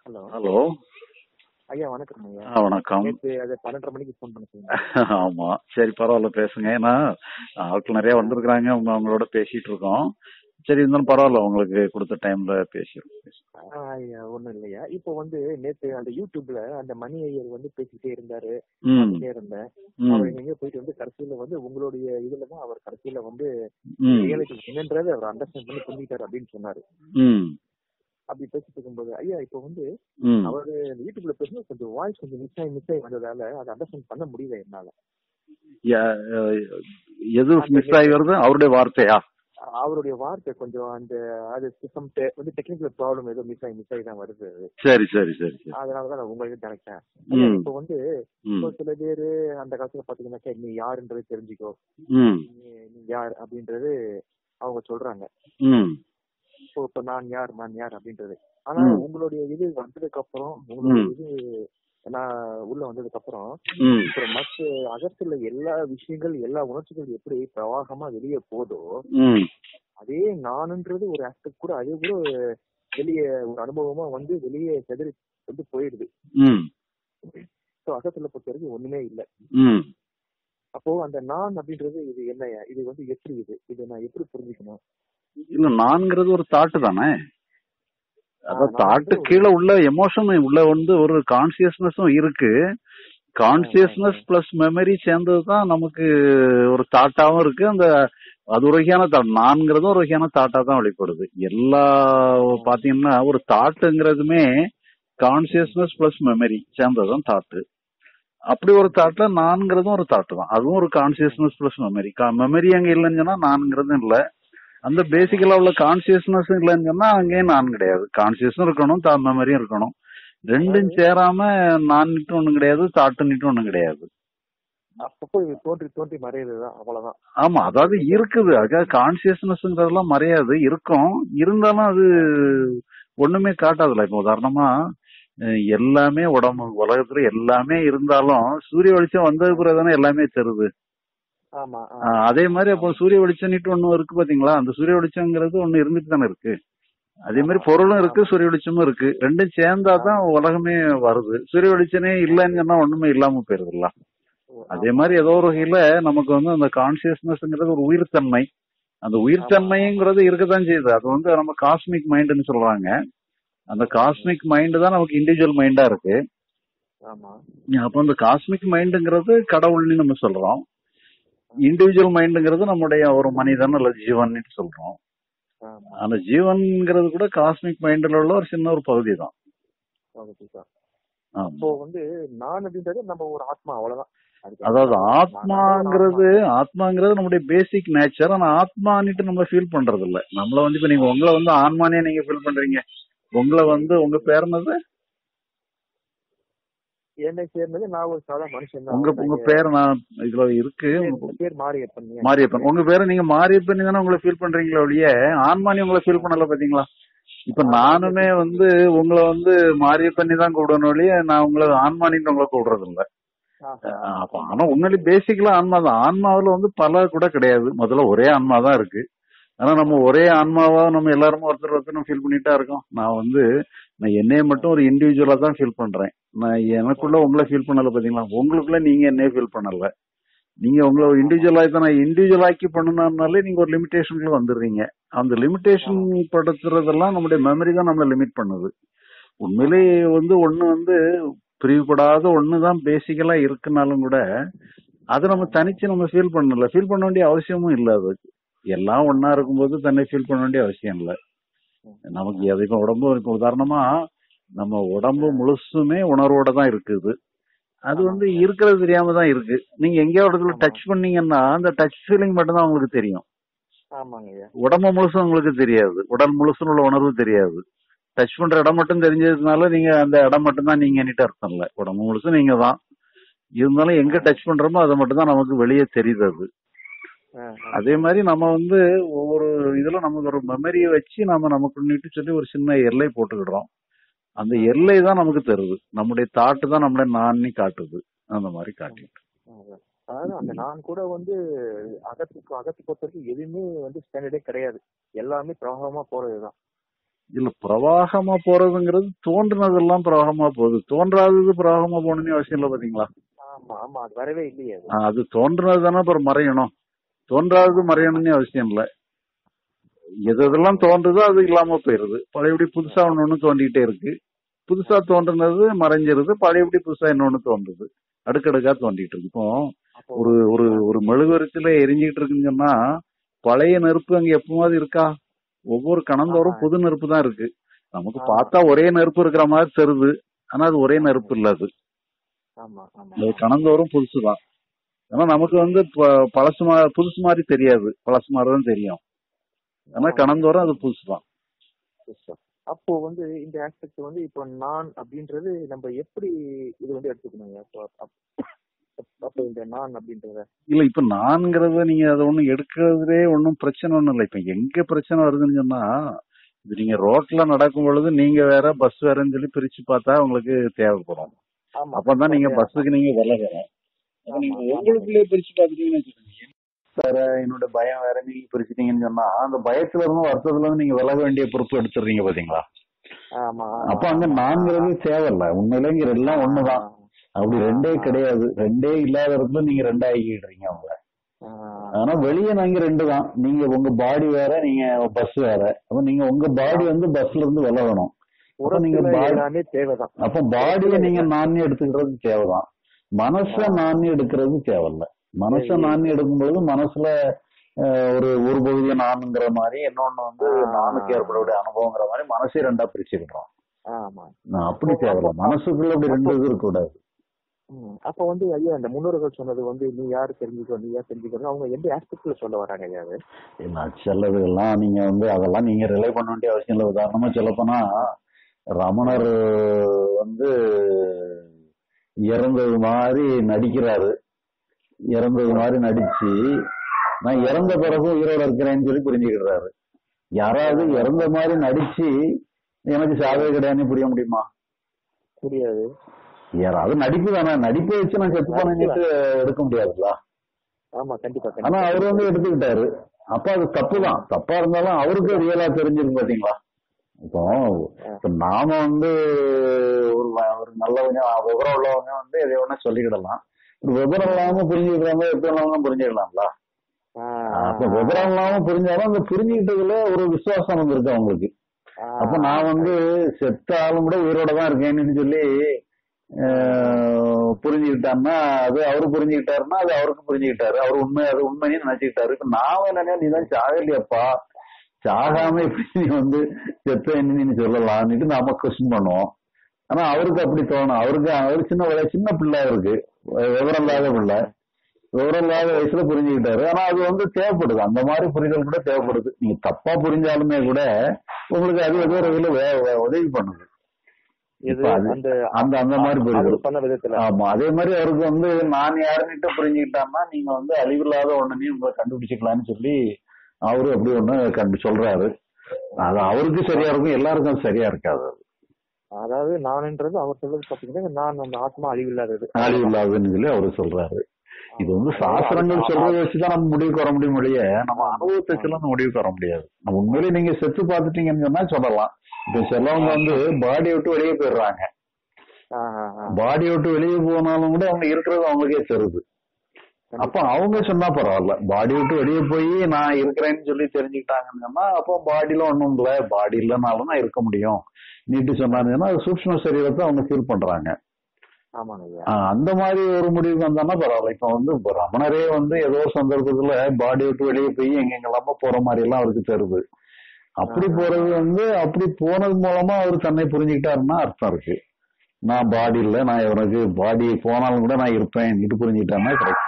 Hello hello ஐயா வணக்கம் ஐயா ஆ வணக்கம் நேற்று அது பன்னெண்டரை மணிக்கு ஃபோன் பண்ண சொன்னீங்க ஆமா சரி பரவாயில்ல பேசுங்க ஏன்னா ஆட்கள் நிறைய வந்திருக்கிறாங்க அவங்க அவங்களோட பேசிட்டு இருக்கோம் சரி இருந்தாலும் பரவாயில்ல உங்களுக்கு கொடுத்த டைம்ல பேசிடுவோம் ஆ, ஐயா ஒண்ணும் இல்லையா இப்போ வந்து நேத்து அந்த யூடியூப்ல அந்த மணி ஐயர் வந்து பேசிட்டே இருந்தாரு ம் பார்த்துட்டே இருந்தேன் ம் அவர் எங்க போயிட்டு வந்து கடைசியில வந்து உங்களுடைய இதுல தான் அவர் கடைசியில வந்து ம் ரியலிட்டி என்னன்றதை அவர் அண்டர்ஸ்டாண்ட் பண்ணி புரிஞ்சுட்டாரு அப்படின்னு சொன்னாரு ம் அப்படி பேசிட்டு இருக்கும்போது ஐயா இப்போ வந்து ம் அவரு இந்த யூடியூப்ல பேசும்போது கொஞ்சம் வாய்ஸ் கொஞ்சம் மிஸ் ஆகி மிஸ் ஆகி வந்ததால அதை அண்டர்ஸ்டாண்ட் பண்ண முடியல என்னால யா- அஹ், எது மிஸ் ஆகி வருது அவருடைய வார்த்தையா அவருடைய வார்த்தை கொஞ்சம் அந்த அது சிஸ்டம் வந்து டெக்னிக்கல் ப்ராப்ளம் ஏதோ மிஸ் ஆகி மிஸ் ஆகி தான் வருது அது. சரி சரி சரி சரி அதனாலதான் நான் உங்களுக்கு கனெக்டேன் ம் இப்போ வந்து ம் இப்போ சில பேரு அந்த காலத்துல பாத்தீங்கன்னாக்கா நீ யாருன்றது தெரிஞ்சுக்கோ ம் நீ நீ யார் அப்படின்றது அவங்க சொல்றாங்க ம் இப்போ இப்ப நான் யார் நான் யார் அப்படின்றது ஆனா ம். உங்களுடைய இது வந்ததுக்கு அப்புறம் உங்களுடைய ம். இது நான் உள்ள வந்ததுக்கு அப்புறம் ம் இப்போ மற்ற அகத்துல எல்லா விஷயங்கள் எல்லா உணர்ச்சிகள் எப்படி பிரவாகமா வெளியே போதோ ம் அதே நானுன்றது ஒரு ஆஸ்பெக்ட் கூட அதே கூட வெளியே ஒரு அனுபவமா வந்து வெளியே செதறி வந்து போயிடுது ம் ஸோ அகத்துல பொறுத்த வரைக்கும் ஒண்ணுமே இல்ல ம் அப்போ அந்த நான் அப்படின்றது இது என்னையா இது வந்து எப்படி இது இது நான் எப்படி புரிஞ்சுக்கணும் இல்ல நான்கிறது ஒரு தாட்டு தானே அதான் நான் தாட்டு வந்து கீழே உள்ள எமோஷன் உள்ள வந்து ஒரு கான்சியஸ்னஸும் இருக்கு கான்சியஸ்னஸ் பிளஸ் மெமரி சேர்ந்தது தான் நமக்கு ஒரு தாட்டாவும் இருக்கு அந்த அது ஒரு வகையான தாட் நான்கிறதும் ஒரு வகையான தாட்டா தான் வெளிப்படுது எல்லா பாத்தீங்கன்னா ஒரு தாட்டுங்கிறதுமே கான்சியஸ்னஸ் பிளஸ் மெமரி சேர்ந்ததுதான் தாட்டு அப்படி ஒரு தாட்ல நான்கிறதும் ஒரு தாட்டு தான் அதுவும் ஒரு கான்சியஸ்னஸ் பிளஸ் மெமரி மெமரி அங்க இல்லைன்னு சொன்னா நான்கிறதும் இல்ல அந்த பேசிக்கலா உள்ள கான்சியஸ்னஸ் இல்லைன்னு சொன்னா அங்கேயும் நான் கிடையாது கான்சியஸும் இருக்கணும் தா மெமரியும் இருக்கணும் ரெண்டும் சேராம நான் ஒண்ணும் கிடையாது தாட்டு ஒண்ணும் கிடையாது அப்பப்போ இது தோன்றி தோன்றி மறையுதுதான் அவ்வளவுதான் ஆமா அதாவது இருக்குது அதுக்காக கான்சியஸ்னஸ்ங்கிறதெல்லாம் மறையாது இருக்கும் இருந்தாலும் அது ஒண்ணுமே காட்டாதுல இப்ப உதாரணமா அஹ் எல்லாமே உடம்பு உலகத்துல எல்லாமே இருந்தாலும் சூரிய வெளிச்சம் வந்தது பிறகு தானே எல்லாமே தெரியுது ஆமா ஆமா. ஆஹ் அதே மாதிரி அப்போ சூரிய வெளிச்சம்னுட்டு ஒண்ணு இருக்கு பாத்தீங்களா அந்த சூரிய வெளிச்சம்ங்கிறது ஒண்ணு இருந்துட்டு தானே இருக்கு அதே மாதிரி பொருளும் இருக்கு சூரிய வெளிச்சமும் இருக்கு ரெண்டும் சேர்ந்தா தான் உலகமே வருது சூரிய வெளிச்சமே இல்லைன்னு சொன்னா ஒண்ணுமே இல்லாம போயிருதுல்ல அதே மாதிரி ஏதோ ஒரு வகையில நமக்கு வந்து அந்த கான்சியஸ்னஸ்ங்கிறது ஒரு உயிர்த்தன்மை அந்த உயிர்த்தன்மைங்கிறது இருக்கத்தான் செய்யுது அது வந்து நம்ம காஸ்மிக் மைண்டுன்னு சொல்றாங்க அந்த காஸ்மிக் மைண்டு தான் நமக்கு இண்டிவிஜுவல் மைண்டா இருக்கு ஆமா அப்போ அந்த காஸ்மிக் மைண்டுங்கிறது கடவுள்னு நம்ம சொல்றோம் இண்டிவிஜுவல் மைண்டுங்கிறது நம்முடைய ஒரு மனிதன் அல்லது ஜீவன் சொல்றோம் ஆமா அந்த ஜீவன்ங்கிறது கூட காஸ்மிக் மைண்ட்ல உள்ள ஒரு சின்ன ஒரு பகுதி தான் அதுதான். ஆமா இப்போ வந்து நான் அப்படின்றது நம்ம ஒரு ஆத்மா அவ்வளவுதான் அதுக்கு அதாவது நான் ஆத்மாங்கிறது ஆத்மாங்கிறது நம்முடைய பேசிக் நேச்சர் ஆனா ஆத்மானிட்டு நம்ம ஃபீல் பண்றது இல்ல நம்மள வந்து இப்ப நீங்க உங்களை வந்து ஆன்மானே நீங்க ஃபீல் பண்றீங்க உங்களை வந்து உங்க பேர் என்னது என்னை சேர்ந்தது நான் ஒரு சாதா மனுஷன் உங்க உங்க பேர் நான் இதுல இருக்கு பேர் மாரியப்பன் மாரியப்பன் உங்க பேரை நீங்க மாரியப்பன் தானே உங்களை ஃபீல் பண்றீங்களே ஒழிய ஆன்மானி உங்களை ஃபீல் பண்ணல பாத்தீங்களா இப்ப நானுமே வந்து உங்களை வந்து மாரியப்பண்ணி தான் கூப்பிடணும் ஒழிய நான் உங்களை ஆன்மானின்னு உங்களை கூப்பிடுறது இல்ல அஹ் அப்ப ஆனா உண்மையிலே பேசிக்கலா ஆன்மா தான் ஆன்மாவுல வந்து பல கூட கிடையாது முதல்ல ஒரே ஆன்மா தான் இருக்கு ஆனா நம்ம ஒரே ஆன்மாவா நம்ம எல்லாருமே ஒருத்தர் ஒருத்தர் ஃபீல் பண்ணிட்டா இருக்கோம் நான் வந்து நான் என்னைய மட்டும் ஒரு இண்டிவிஜுவலா தான் ஃபீல் பண்றேன் நான் எனக்குள்ள உங்களை ஃபீல் பண்ணல பாத்தீங்களா உங்களுக்குள்ள நீங்க என்னைய ஃபீல் பண்ணல நீங்க உங்களை இண்டிவிஜுவல் ஆகி நான் இண்டிவிஜுவல் ஆக்கி பண்ணணும்னாலே நீங்க ஒரு லிமிடேஷனுக்குள்ள வந்துடுறீங்க அந்த லிமிடேஷன் படுத்துறதெல்லாம் நம்முடைய மெமரி தான் நம்மளை லிமிட் பண்ணுது உண்மையிலே வந்து ஒண்ணு வந்து பிரிவுபடாத ஒண்ணு தான் பேசிக்கலா இருக்குனாலும் கூட அதை நம்ம தனிச்சு நம்ம ஃபீல் பண்ணல ஃபீல் பண்ண வேண்டிய அவசியமும் இல்ல அதுக்கு எல்லாம் ஒண்ணா இருக்கும்போது தன்னை ஃபீல் பண்ண வேண்டிய அவசியம் இல்ல நமக்கு எது இப்ப உடம்பு இருக்கு உதாரணமா நம்ம உடம்பு முழுசுமே உணர்வோட தான் இருக்குது அது வந்து இருக்கிறது தெரியாம தான் இருக்கு நீங்க எங்கேயோ இடத்துல டச் பண்ணீங்கன்னா அந்த டச் ஃபீலிங் மட்டும் தான் உங்களுக்கு தெரியும் ஆமாங்க ஐயா உடம்பு முழுசும் உங்களுக்கு தெரியாது உடல் முழுசும் உள்ள உணர்வு தெரியாது டச் பண்ற இடம் மட்டும் தெரிஞ்சதுனால நீங்க அந்த இடம் மட்டும் தான் நீங்க அர்த்தம் இல்ல உடம்பு முழுசும் நீங்க தான் இருந்தாலும் எங்க டச் பண்றோமோ அதை மட்டும் தான் நமக்கு வெளியே தெரியுது அது ஆ, ஆ. அதே மாதிரி நம்ம வந்து ஒவ்வொரு இதுல நமக்கு ஒரு மெமரியை வச்சு நம்ம நமக்கு சொல்லி ஒரு சின்ன எல்லை போட்டுக்கிடுறோம் அந்த எல்லை தான் நமக்கு தருது நம்முடைய தாட்டு தான் நம்மளை நான்னு காட்டுது அந்த மாதிரி காட்டிட்டு அதான். அதாவது அந்த நான் கூட வந்து அகத்துக்கு அகத்து பொறுத்த வரைக்கும் எதுவுமே வந்து ஸ்டாண்டர்டே கிடையாது எல்லாமே பிரவாகமா போறதுதான் இல்ல பிரவாகமா போறதுங்கிறது தோன்றுனதெல்லாம் பிரவாகமா போகுது தோன்றாதது பிரவாகமா போகணும்னு அவசியம் இல்ல பாத்தீங்களா ஆமா ஆமா அது வரவே இல்லையே அது ஆஹ் அது தோன்றுனது தானே அப்புறம் மறையணும் தோன்றாதது மறையணும்னு அவசியம் இல்ல எது எதெல்லாம் தோன்றுதோ அது இல்லாம போயிருது பழையபடி புதுசா ஒண்ணு ஒண்ணு தோண்டிட்டே இருக்கு புதுசா தோன்றுனது மறைஞ்சிருது பழையபடி புதுசா இன்னொன்னு தோன்றுது அடுக்கடுக்கா தோண்டிட்டு இருக்கு இப்போ அப்போ ஒரு ஒரு ஒரு மெழுகுவரிச்சில எரிஞ்சுக்கிட்டு இருக்குன்னு சொன்னா பழைய நெருப்பு அங்க எப்பவாவது இருக்கா ஒவ்வொரு கணந்தோறும் ஆமா. புது நெருப்பு தான் இருக்கு நமக்கு ஆமா. பார்த்தா ஒரே நெருப்பு இருக்கிற மாதிரி தெரியுது ஆனா அது ஒரே நெருப்பு இல்ல அது ஆமா ஆமா அது கணந்தோறும் புதுசுதான் ஆனா நமக்கு வந்து ப- பழசு மா புதுசு மாதிரி தெரியாது பழசு மாதிரி தான் தெரியும் ஆனா கணந்தோறும் அது புதுசுதான் புதுசா. அப்போ வந்து இந்த ஆஸ்பெக்ட் வந்து இப்போ நான் அப்படின்றது நம்ம எப்படி இது வந்து எடுத்துக்கணுங்க அப்போ அப்- அப்போ இந்த நான் அப்படின்றத இல்ல இப்ப நான்கிறத நீங்க அதை ஒண்ணும் எடுக்கிறதுலே ஒன்றும் பிரச்சனை ஒண்ணும் இல்லை இப்ப எங்க பிரச்சனை வருதுன்னு சொன்னா இது நீங்க ரோட்ல நடக்கும் பொழுது நீங்க வேற பஸ் வேறன்னு சொல்லி பிரிச்சு பார்த்தா உங்களுக்கு தேவைப்படும் ஆமா அப்பதான் நீங்க பஸ்ஸுக்கு நீங்க விலகணும் அப்ப நீங்க ஆமா, ஆமா. உங்களுக்குள்ளே பிரிச்சு பாத்துட்டீங்கன்னு வச்சுக்கோங்க வேற என்னோட பயம் வேற நீங்க பிரிச்சுட்டீங்கன்னு சொன்னா அந்த பயத்துல இருந்து வருத்தத்துல இருந்து நீங்க விலக வேண்டிய பொறுப்பு எடுத்துடுறீங்க பாத்தீங்களா ஆமா அப்ப அங்க நான்கிறது தேவையில்ல உண்மையில இங்க எல்லாம் ஒண்ணுதான் அப்படி ரெண்டே கிடையாது ரெண்டே இல்லாத இடத்துல நீங்க ரெண்டா ஆக்கிடுறீங்க அவங்க ஆனா வெளியே நாங்க ரெண்டு தான் நீங்க உங்க பாடி வேற நீங்க பஸ் வேற அப்ப நீங்க உங்க பாடி வந்து பஸ்ல இருந்து விலகணும் அப்ப நீங்க உரத்துல body- எல்லாமே தேவைதான் அப்ப பாடியை நீங்க நானே எடுத்துக்கிறது தேவைதான் மனச நானே எடுக்கிறது தேவையில்ல மனச சரி. நானே எடுக்கும்பொழுது மனசுல அஹ், ஒரு ஒரு பகுதியை நானுங்கிற மாதிரி இன்னொன்னு வந்து ஆ. நானுக்கு ஏற்படக்கூடிய அனுபவங்கிற மாதிரி மனசே ரெண்டா பிரிச்சுக்கிட்டோம் ஆமா நான் அப்படி தேவையில்ல மனசுக்குள்ள அப்படி ரெண்டு இது இருக்கக்கூடாது ம். அப்ப வந்து ஐயா அந்த முன்னோர்கள் சொன்னது வந்து நீ யாரு தெரிஞ்சுக்கோ நீ யார் தெரிஞ்சுக்கணும் அவங்க எந்த ஆஸ்பெக்ட்ல சொல்ல வராங்க ஐயா அது நான் சிலதுகள்லாம் நீங்க வந்து அதெல்லாம் நீங்க ரிலே பண்ண வேண்டிய அவசியம் இல்லை உதாரணமா சொல்லப்போனா ரமணர் வந்து இறந்தது மாதிரி நடிக்கிறாரு இறந்தது மாதிரி நடிச்சு நான் இறந்த பிறகு உயிரோட இருக்கிறேன்னு சொல்லி புரிஞ்சுக்கிறாரு யாராவது இறந்த மாதிரி நடிச்சு எனக்கு சாவே கிடையாதுன்னு புரிய முடியுமா புரியாது யாராவது நடிப்பு தானே நடிப்பை வச்சு நான் செத்து போனேன்னு எடுக்க முடியாதுல்ல ஆமா கண்டிப்பா ஆனா கண்டிப்பா அவர் வந்து எடுத்துக்கிட்டாரு அப்ப அது தப்பு தான் தப்பா இருந்தாலும் அவருக்கு ரியலா தெரிஞ்சிருக்கு பாத்தீங்களா இப்போ இப்ப நாம வந்து ஒரு வ- ஒரு நல்லவங்க விவரம் உள்ளவங்க வந்து எதை வேணா சொல்லிக்கிடலாம் ஒரு விவரம் இல்லாம புரிஞ்சுக்கிறவங்க எப்படி வேணாலும் புரிஞ்சுக்கலாம்ல ஆ, அப்ப விவரம் இல்லாம புரிஞ்சாலும் அந்த புரிஞ்சுக்கிட்டதுல ஒரு விசுவாசம் வந்திருக்கு அவங்களுக்கு ஆ, அப்ப நான் வந்து செத்த ஆளும் கூட உயிரோட தான் இருக்கேன்னு சொல்லி ஆஹ், புரிஞ்சுக்கிட்டான்னா அது அவரு புரிஞ்சுக்கிட்டாருன்னா அது அவருக்கு புரிஞ்சுக்கிட்டாரு அவர் உண்மை அது உண்மைன்னு நினைச்சுக்கிட்டாரு இப்ப நான் என்னன்னா நீ தான் சாகலையப்பா சாகாம எப்படி நீ வந்து செத்த நீ சொல்லலாம்னுட்டு நாம கொஸ்டின் பண்ணுவோம் ஆனா அவருக்கு அப்படி தோணும் அவருக்கு அவர் சின்ன வய- சின்ன பிள்ளை இருக்கு விவரம் இல்லாத பிள்ளை விவரம் இல்லாத வயசுல புரிஞ்சுக்கிட்டாரு ஆனா அது வந்து தேவைப்படுது அந்த மாதிரி புரிதல் கூட தேவைப்படுது நீங்க தப்பா புரிஞ்சாலுமே கூட உங்களுக்கு அது ஏதோ ஒரு இதுல வே- வே- உதவி பண்ணுது இது இப்ப அது- அந்த அந்த அந்த மாதிரி அவர் புரிதல் பண்ண விதத்துல ஆமா அதே மாதிரி அவருக்கு வந்து நான் யாருன்னுட்டு புரிஞ்சுக்கிட்டான்னா நீங்க வந்து அழிவில்லாத ஒண்ணுனையும் உங்களை கண்டுபிடிச்சிக்கலாம்னு சொல்லி அவரு அப்படி ஒண்ணு கண்டு சொல்றாரு அது அவருக்கு சரியா இருக்கும் எல்லாருக்கும் அது சரியா இருக்காது அது. அதாவது நான்ன்றது அவர் சொல்றது பாத்தீங்கன்னா நான் அந்த ஆத்மா அழிவில்லாதது அழிவில்லாதுன்னு சொல்லி அவரு சொல்றாரு இது வந்து சாஸ்திரங்கள் சொல்றதை வச்சுதான் நம்ம முடிவுக்கு வர முடியும் ஒழிய நம்ம அனுபவத்தை வச்சு நம்ம முடிவுக்கு வர முடியாது நம்ம உண்மையிலேயே நீங்க செத்து பார்த்துட்டீங்கன்னு சொன்னா சொல்லலாம் இப்ப சிலவங்க வந்து பாடியை விட்டு வெளியே போயிடுறாங்க ஆ, ஆ, ஆ. பாடியை விட்டு வெளியே போனாலும் கூட அவங்க இருக்கிறது அவங்களுக்கே தெரியுது அப்ப அவங்க சொன்னா பரவாயில்ல பாடி விட்டு வெளியே போய் நான் இருக்கிறேன்னு சொல்லி தெரிஞ்சுக்கிட்டாங்கன்னு சொன்னா அப்போ பாடியில ஒண்ணும் இல்ல பாடி இல்லைனாலும் நான் இருக்க முடியும் நீட்டு சொன்னாங்கன்னா அது சூக்ஷ்ம சரீரத்தை அவங்க ஃபீல் பண்றாங்க ஆமாங்க ஐயா ஆஹ் அந்த மாதிரி ஒரு முடிவுக்கு வந்தான்னா பரவாயில்ல இப்ப வந்து இப்ப ரமணரே வந்து ஏதோ ஒரு சந்தர்ப்பத்துல பாடி விட்டு வெளியே போய் எங்கெங்கெல்லாமோ போற மாதிரி எல்லாம் அவருக்கு தெரியுது அப்படி போறது வந்து அப்படி போனது மூலமா அவர் தன்னை புரிஞ்சுக்கிட்டாருன்னா அர்த்தம் இருக்கு நான் பாடி இல்ல நான் இவனுக்கு பாடி போனாலும் கூட நான் இருப்பேன் இது புரிஞ்சுக்கிட்டாருன்னா கரெக்ட்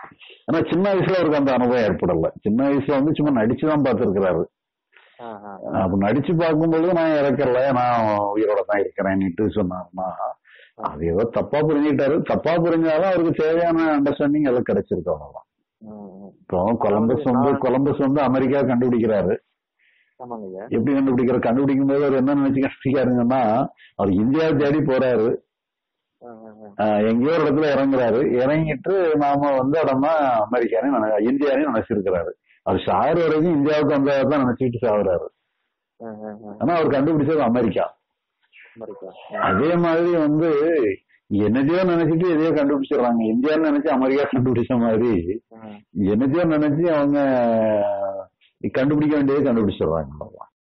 ஆனா சின்ன வயசுல அவருக்கு அந்த அனுபவம் ஏற்படல சின்ன வயசுல வந்து சும்மா நடிச்சுதான் பார்த்திருக்கிறாரு ஆ, ஆ. அப்ப நடிச்சு பார்க்கும்போது நான் இறக்கல நான் உயிரோட தான் இருக்கிறேன்னுட்டு சொன்னாருன்னா அது ஏதோ தப்பா புரிஞ்சுக்கிட்டாரு தப்பா புரிஞ்சாலும் அவருக்கு தேவையான அண்டர்ஸ்டாண்டிங் எல்லாம் கிடைச்சிருக்கு அவ்வளவுதான் ம், ம். இப்போ கொலம்பஸ் வந்து கொலம்பஸ் வந்து அமெரிக்கா கண்டுபிடிக்கிறாரு ஆமாங்க ஐயா எப்படி கண்டுபிடிக்கிற கண்டுபிடிக்கும் போது அவர் என்ன நினைச்சு கண்டுபிடிக்காருங்கன்னா அவர் இந்தியாவை தேடி போறாரு ஆ, ஆ, ஆ. ஆஹ் எங்கேயோ ஒரு இடத்துல இறங்குறாரு இறங்கிட்டு நாம வந்த இடமா அமெரிக்கானே நினை- இந்தியானே நினைச்சிருக்கிறாரு அவர் சாகுற வரைக்கும் இந்தியாவுக்கு வந்ததான் நினைச்சுக்கிட்டு சாகுறாரு ஆ, ஆ, ஆ. ஆனா அவர் கண்டுபிடிச்சது அமெரிக்கா அமெரிக்கா அதே மாதிரி வந்து என்னதையோ நினைச்சிட்டு எதையோ கண்டுபிடிச்சிடுறாங்க இந்தியான்னு நினைச்சு அமெரிக்கா கண்டுபிடிச்ச மாதிரி ஆ. என்னதையோ நினைச்சு அவங்க கண்டுபிடிக்க வேண்டியதை கண்டுபிடிச்சிடுறாங்க